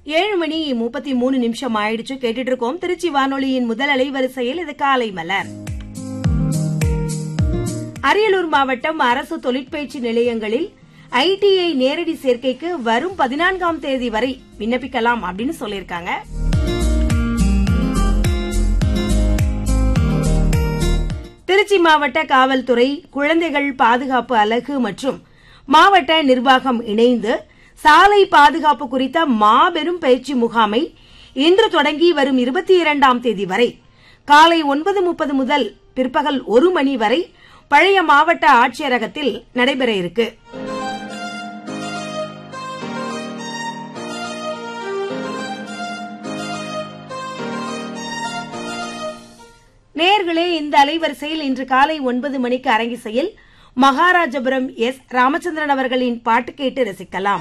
ஏழு மணி முப்பத்தி மூணு நிமிஷம் ஆயிடுச்சு கேட்டுட்டு இருக்கோம் திருச்சி வானொலியின் முதல் அலைவரிசையில் இது காலை மலர் அரியலூர் மாவட்டம் அரசு தொழிற்பயிற்சி நிலையங்களில் ஐடிஐ நேரடி சேர்க்கைக்கு வரும் பதினான்காம் தேதி வரை விண்ணப்பிக்கலாம் அப்படின்னு சொல்லியிருக்காங்க திருச்சி மாவட்ட காவல்துறை குழந்தைகள் பாதுகாப்பு அலகு மற்றும் மாவட்ட நிர்வாகம் இணைந்து சாலை பாதுகாப்பு குறித்த மாபெரும் பயிற்சி முகாமை இன்று தொடங்கி வரும் இருபத்தி இரண்டாம் தேதி வரை காலை ஒன்பது முப்பது முதல் பிற்பகல் ஒரு மணி வரை பழைய மாவட்ட ஆட்சியரகத்தில் நடைபெற இருக்கு நேர்களே இந்த அலைவரிசையில் இன்று காலை ஒன்பது மணிக்கு அரங்கிசையில் மகாராஜபுரம் எஸ் ராமச்சந்திரன் அவர்களின் பாட்டு கேட்டு ரசிக்கலாம்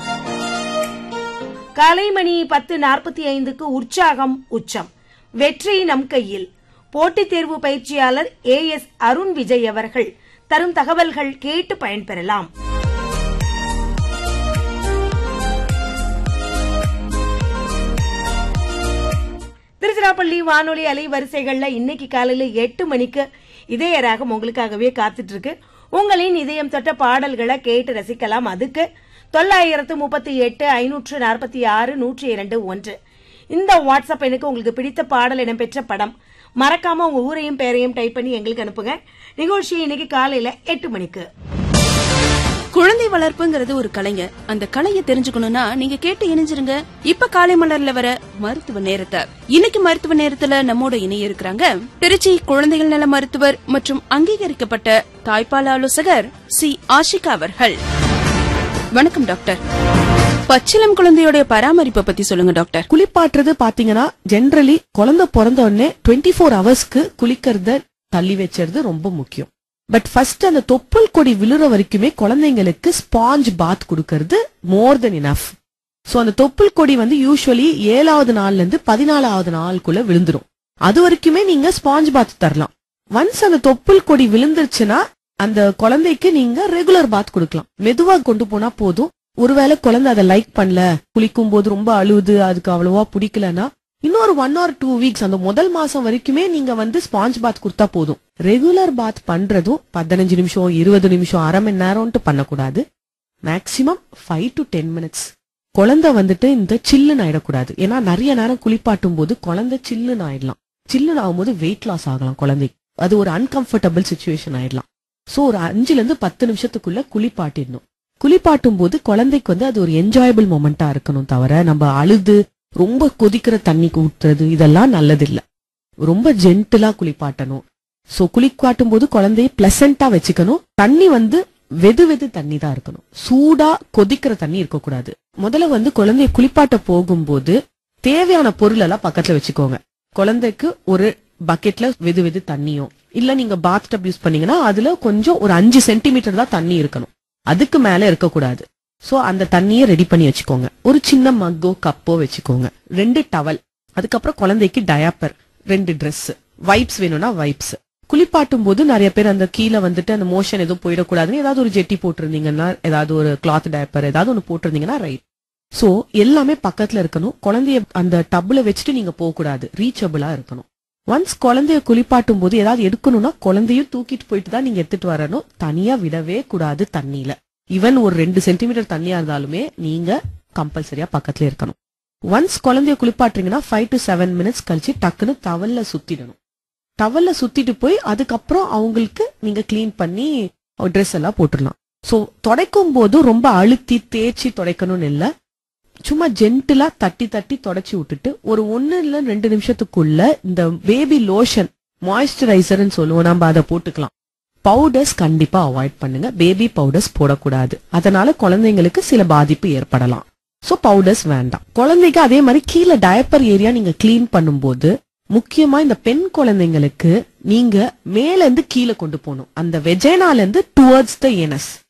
காலை மணி பத்து நாற்பத்தி ஐந்துக்கு உற்சாகம் உச்சம் வெற்றி நம் கையில் போட்டித் தேர்வு பயிற்சியாளர் ஏ எஸ் அருண் விஜய் அவர்கள் தரும் தகவல்கள் கேட்டு பயன்பெறலாம் திருச்சிராப்பள்ளி வானொலி அலைவரிசைகள்ல இன்னைக்கு காலையில எட்டு மணிக்கு இதய ராகம் உங்களுக்காகவே காத்துட்டு இருக்கு உங்களின் இதயம் தொட்ட பாடல்களை கேட்டு ரசிக்கலாம் அதுக்கு தொள்ளாயிரத்து முப்பத்தி எட்டு ஐநூற்று நாற்பத்தி ஆறு நூற்றி இரண்டு ஒன்று இந்த வாட்ஸ்அப் எனக்கு உங்களுக்கு பிடித்த பாடல் இடம்பெற்ற படம் மறக்காம உங்க ஊரையும் பேரையும் டைப் பண்ணி எங்களுக்கு அனுப்புங்க நிகழ்ச்சி இன்னைக்கு காலையில எட்டு மணிக்கு குழந்தை வளர்ப்புங்கிறது ஒரு கலைங்க அந்த கலையை தெரிஞ்சுக்கணும்னா நீங்க கேட்டு இணைஞ்சிருங்க இப்ப காலை மலர்ல வர மருத்துவ நேரத்தை இன்னைக்கு மருத்துவ நேரத்துல நம்மோட இணைய இருக்கிறாங்க திருச்சி குழந்தைகள் நல மருத்துவர் மற்றும் அங்கீகரிக்கப்பட்ட தாய்ப்பால் ஆலோசகர் சி ஆஷிகா அவர்கள் வணக்கம் டாக்டர் பச்சிலம் குழந்தையோட பராமரிப்பை பத்தி சொல்லுங்க டாக்டர் குளிப்பாட்டுறது பாத்தீங்கன்னா ஜென்ரலி குழந்தை பிறந்த உடனே டுவெண்ட்டி ஃபோர் ஹவர்ஸ்க்கு குளிக்கிறத தள்ளி வச்சிருது ரொம்ப முக்கியம் பட் ஃபர்ஸ்ட் அந்த தொப்புள் கொடி விழுற வரைக்குமே குழந்தைங்களுக்கு ஸ்பாஞ்ச் பாத் கொடுக்கறது மோர் தென் இனஃப் சோ அந்த தொப்புள் கொடி வந்து யூஸ்வலி ஏழாவது நாள்ல இருந்து பதினாலாவது நாளுக்குள்ள விழுந்துரும் அது வரைக்குமே நீங்க ஸ்பாஞ்ச் பாத் தரலாம் ஒன்ஸ் அந்த தொப்புள் கொடி விழுந்துருச்சுன்னா அந்த குழந்தைக்கு நீங்க ரெகுலர் பாத் கொடுக்கலாம் மெதுவா கொண்டு போனா போதும் ஒருவேளை குழந்தை அதை லைக் பண்ணல குளிக்கும் போது ரொம்ப அழுவுது அதுக்கு அவ்வளவா பிடிக்கலன்னா இன்னொரு ஒன் ஆர் டூ வீக்ஸ் அந்த முதல் மாசம் வரைக்குமே நீங்க வந்து ஸ்பாஞ்ச் பாத் கொடுத்தா போதும் ரெகுலர் பாத் பண்றதும் பதினஞ்சு நிமிஷம் இருபது நிமிஷம் அரை மணி நேரம்ட்டு பண்ணக்கூடாது maximum five to ten minutes குழந்தை வந்துட்டு இந்த சில்லுன்னு ஆயிடக்கூடாது ஏன்னா நிறைய நேரம் குளிப்பாட்டும் போது குழந்தை சில்லுன்னு ஆயிடலாம் சில்லுன்னு ஆகும்போது வெயிட் லாஸ் ஆகலாம் குழந்தைக்கு அது ஒரு அன்கம்ஃபர்டபுள் சுச்சுவேஷன் ஆயிடலாம் சோ ஒரு அஞ்சுல இருந்து பத்து நிமிஷத்துக்குள்ள குளிப்பாட்டிடணும் குளிப்பாட்டும் போது குழந்தைக்கு வந்து அது ஒரு என்ஜாயபிள் மொமெண்டா இருக்கணும் தவிர நம்ம அழுது ரொம்ப கொதிக்கிற தண்ணி ஊத்துறது இதெல்லாம் நல்லது இல்ல ரொம்ப ஜென்டிலா குளிப்பாட்டணும் சோ குளிப்பாட்டும் போது குழந்தைய பிளசண்டா வச்சுக்கணும் தண்ணி வந்து வெது வெது தண்ணி தான் இருக்கணும் சூடா கொதிக்கிற தண்ணி இருக்கக்கூடாது முதல்ல வந்து குழந்தைய குளிப்பாட்ட போகும்போது தேவையான பொருள் எல்லாம் பக்கத்துல வச்சுக்கோங்க குழந்தைக்கு ஒரு பக்கெட்ல வெது வெது தண்ணியும் இல்ல நீங்க பாத் டப் யூஸ் பண்ணீங்கன்னா அதுல கொஞ்சம் ஒரு அஞ்சு சென்டிமீட்டர் தான் தண்ணி இருக்கணும் அதுக்கு மேல இருக்கக்கூடாது சோ அந்த தண்ணியை ரெடி பண்ணி வச்சுக்கோங்க ஒரு சின்ன மக்கோ கப்போ வச்சுக்கோங்க ரெண்டு டவல் அதுக்கப்புறம் குழந்தைக்கு டயாப்பர் ரெண்டு Dress வைப்ஸ் வேணும்னா வைப்ஸ் குளிப்பாட்டும் போது நிறைய பேர் அந்த கீழே வந்துட்டு அந்த மோஷன் எதுவும் போயிடக்கூடாதுன்னு ஏதாவது ஒரு ஜெட்டி போட்டிருந்தீங்கன்னா ஏதாவது ஒரு கிளாத் டயப்பர் ஏதாவது ஒன்று போட்டிருந்தீங்கன்னா ரைட் சோ எல்லாமே பக்கத்துல இருக்கணும் குழந்தைய அந்த டப்ல வச்சுட்டு நீங்க போக கூடாது ரீச்சபிளா இருக்கணும் ஒன்ஸ் குழந்தைய குளிப்பாட்டும் போது ஏதாவது எடுக்கணும்னா குழந்தையும் தூக்கிட்டு போயிட்டு தான் நீங்க எடுத்துட்டு வரணும் தனியா விடவே கூடாது தண்ணியில ஈவன் ஒரு ரெண்டு சென்டிமீட்டர் தண்ணியா இருந்தாலுமே நீங்க கம்பல்சரியா பக்கத்துல இருக்கணும் ஒன்ஸ் குழந்தைய குளிப்பாட்டுறீங்கன்னா ஃபைவ் டு செவன் மினிட்ஸ் கழிச்சு டக்குன்னு டவல்ல சுத்திடணும் டவல்ல சுத்திட்டு போய் அதுக்கப்புறம் அவங்களுக்கு நீங்க க்ளீன் பண்ணி ட்ரெஸ் எல்லாம் போட்டுடலாம் சோ துடைக்கும் போது ரொம்ப அழுத்தி தேய்ச்சி துடைக்கணும்னு இல்ல சும்மா ஜென்டிலா தட்டி தட்டி தொடச்சி விட்டுட்டு ஒரு ஒன்னு இல்ல ரெண்டு நிமிஷத்துக்குள்ள இந்த பேபி லோஷன் மாய்ஸ்சரைசர்னு சொல்லுவோம் நம்ம அதை போட்டுக்கலாம் பவுடர்ஸ் கண்டிப்பா அவாய்ட் பண்ணுங்க பேபி பவுடர்ஸ் போடக்கூடாது அதனால குழந்தைங்களுக்கு சில பாதிப்பு ஏற்படலாம் சோ பவுடர்ஸ் வேண்டாம் குழந்தைக்கு அதே மாதிரி கீழே டயப்பர் ஏரியா நீங்க க்ளீன் பண்ணும்போது முக்கியமா இந்த பெண் குழந்தைங்களுக்கு நீங்க மேல இருந்து கீழே கொண்டு போகணும் அந்த வெஜைனால இருந்து டுவர்ட்ஸ் த ஏனஸ்